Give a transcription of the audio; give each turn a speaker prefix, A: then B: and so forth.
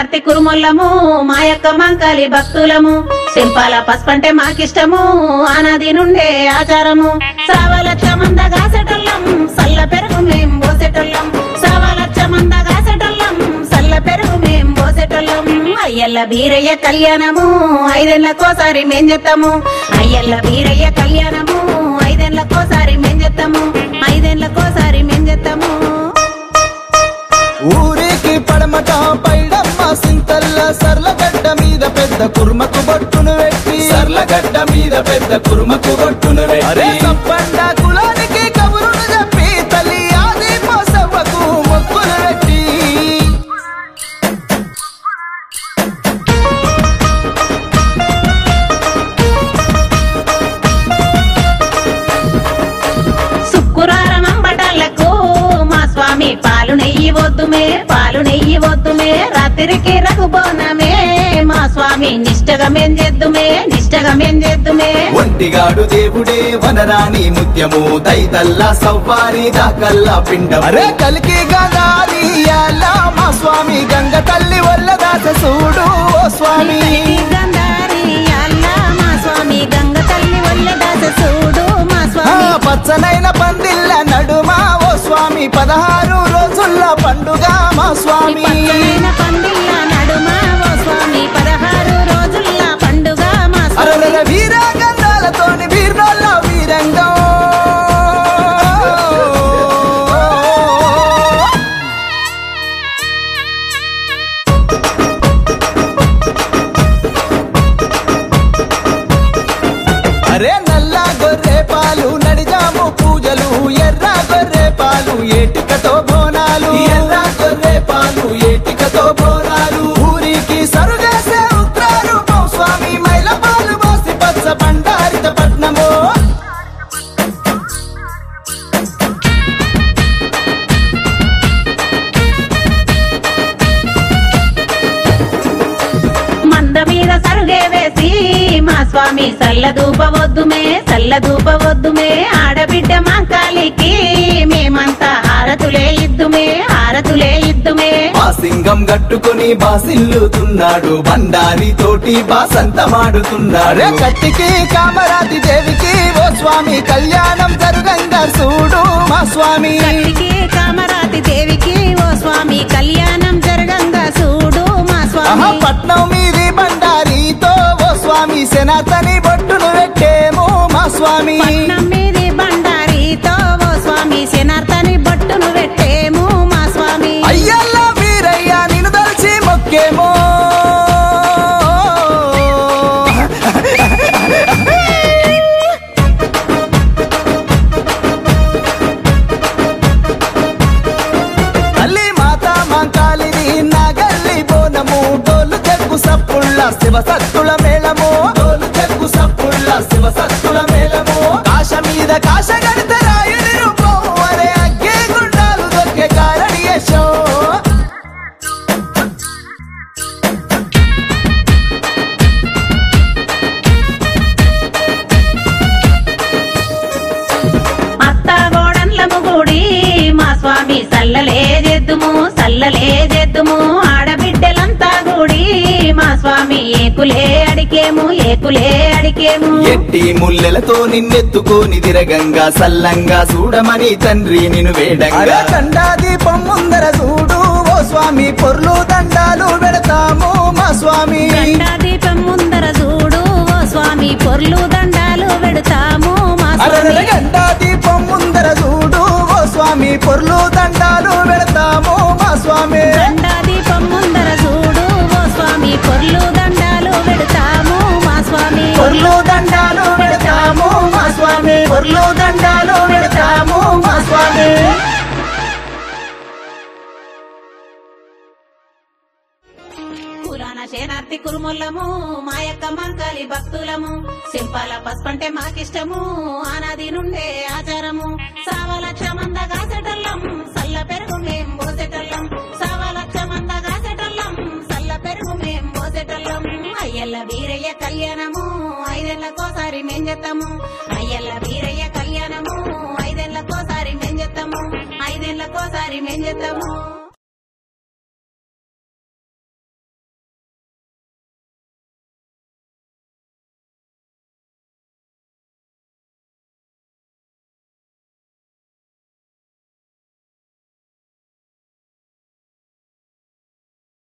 A: శనార్తి కురుమొల్లము మా యొక్క మంకాలి భక్తులము సింపాల పసుపంటే మాకిష్టము ఆనాది నుండే ఆచారము సావలక్ష మంద గాసెటొల్లం సల్ల పెరుగు మేం పోసెటొల్లం సావలక్ష మంద గాసెటొల్లం సల్ల పెరుగు మేం పోసెటొల్లం అయ్యల్ల బీరయ్య కళ్యాణము ఐదేళ్లకోసారి మేం చెత్తాము అయ్యల్ల బీరయ్య కళ్యాణము ఐదేళ్లకోసారి మేం చెత్తాము ఐదేళ్లకోసారి మేం చెత్తాము
B: ఊరికి పడమట పైడమ్మ సింతల్ల సర్లగడ్డ మీద పెద్ద కుర్మకు బొట్టును పెట్టి
C: సర్లగడ్డ మీద పెద్ద కురుమకు బొట్టును
B: అరే
C: పెట్టి
B: సంపండ కులానికి కబురును చెప్పి తల్లి ఆది పోసవ్వకు మొక్కులు పెట్టి
A: శుక్రవారం అంబటాలకు మా స్వామి పాలు నెయ్యి వద్దుమే పాలు నెయ్యి వద్దుమే రాత్రికి రఘుబోనమే మా స్వామి నిష్టగా మేం చేద్దుమే నిష్టగా మేం చేద్దుమే
C: ఒంటిగాడు దేవుడే వనరాణి ముత్యము దైతల్లా సవ్వారి దాకల్లా పిండము
B: అరే కలికి గదారి మా స్వామి గంగ తల్లి వల్ల దాస చూడు ఓ స్వామి
A: గంధారి అల్లా మా స్వామి గంగ తల్లి వల్ల దాస చూడు మా
B: ఆ
A: స్వామి
B: పచ్చనైన పందిళ్ళ నడుమా ఓ స్వామి పదహారు రోజుల పండుగ మా స్వామి
A: పచ్చనైన పందిళ్ళ నడుమ ఓ స్వామి పదహారు రోజుల పండుగ మా
B: అరల
A: స్వామి
B: వీర గంధాలతోని వీర్నోళ్ళ వీరంగం అరే నల్ల గొర్రె పాలు నడిజాము పూజలు ఎర్ర గొర్రె పాలు ఏటికతో బోనాలు
C: ఎర్ర గొర్రె పాలు ఏటికతో బోనాలు
B: ఊరికి సరుగేసే ఉత్రారు స్వామి మైల పాలు పోసి పచ్చ బండారిత పట్నము
A: మంద మీద సరుగే వేసి మా స్వామి సల్ల దూపవద్దుమే సల్ల దూపవద్దుమే ఆడబిడ్డ మా కాలికి మేమంతా హారతులే ఇద్దుమే హారతులే ఇద్దుమే
C: ఆ సింగం గట్టుకొని బాసిల్లుతున్నాడు బండారి తోటి
B: అరే
C: బాసంతమాడుతున్నాడు
B: కట్టికి కామరాతి దేవికి ఓ స్వామి కళ్యాణం జరుగంగా చూడు మా స్వామి
A: కట్టికి కామరాతి దేవికి ఓ స్వామి కళ్యాణం జరగంగా చూడు మా
B: ఆహా
A: స్వామి
B: పట్నం మీది బండారితో ఓ స్వామి సెనాతని బొట్టును పెట్టేము మా స్వామి
A: పట్నం మీది బండారితో ఓ స్వామి శనార్థని బట్టును పెట్టేము మా స్వామి
B: అయ్యల్ల వీరయ్య నిన్ను దలిచి మొక్కేమో తల్లి మాత మాంకాలిని నాగల్లి బోనము డోలు జగ్గు సప్పుళ్ళ శివ సత్తుల మేళము
C: తోలు చెక్కు సప్పుళ్ళ శివ సత్తుల మేళము
B: కాశ మీద కాశ గడిత రాయుని రూపం అరే అగ్గే గుండాలు దొక్కే కారణి యశో
A: అత్త గోడన్లము గుడి మా స్వామి సల్లలే జెద్దుము సల్లలే జెద్దుము ఆడబిడ్డలంతా గుడి మా స్వామి ఏకులే అడికేము ఏకులే అడికేము
C: ఎట్టి ముల్లెలతో నిన్నెత్తుకోని తిరగంగా సల్లంగా చూడమని తండ్రి నిన్ను
B: అరే
C: వేడంగా
B: దండా దీపం ముందర చూడు ఓ స్వామి పొర్లు దండాలు పెడతాము మా స్వామి
A: గండా దీపం ముందర చూడు ఓ స్వామి పొర్లు దండాలు పెడతాము మా
B: అరే
A: స్వామి
B: గండా దీపం ముందర చూడు ఓ స్వామి పొర్లు దండాలు పెడతాము మా స్వామి
A: గండా దీపం ముందర చూడు ఓ స్వామి పొర్లు దండాలు పెడతాము మా స్వామి
B: పొర్లు దండాలు పెడతాము మా స్వామి పొర్లు దండాలు పెడతాము మా స్వామి
A: పురాణ శేనార్తి కురుమొల్లము మా యొక్క మంకాలి భక్తులము సింపాల పసుపంటే మాకిష్టము ఆనాది నుండే ఆచారము సావలక్ష మంద కాసెటల్లం సల్ల పెరుగు మేం పోసెటల్లం సావలక్ష మంద కాసెటల్లం సల్ల పెరుగు మేం పోసెటల్లం అయ్యల్ల వీరయ్య కళ్యాణము ఐదేళ్లకోసారి మేం చెత్తాము అయ్యల్ల వీరయ్య కళ్యాణము ఐదేళ్లకోసారి మేం చెత్తాము ఐదేళ్లకోసారి మేం చెత్తాము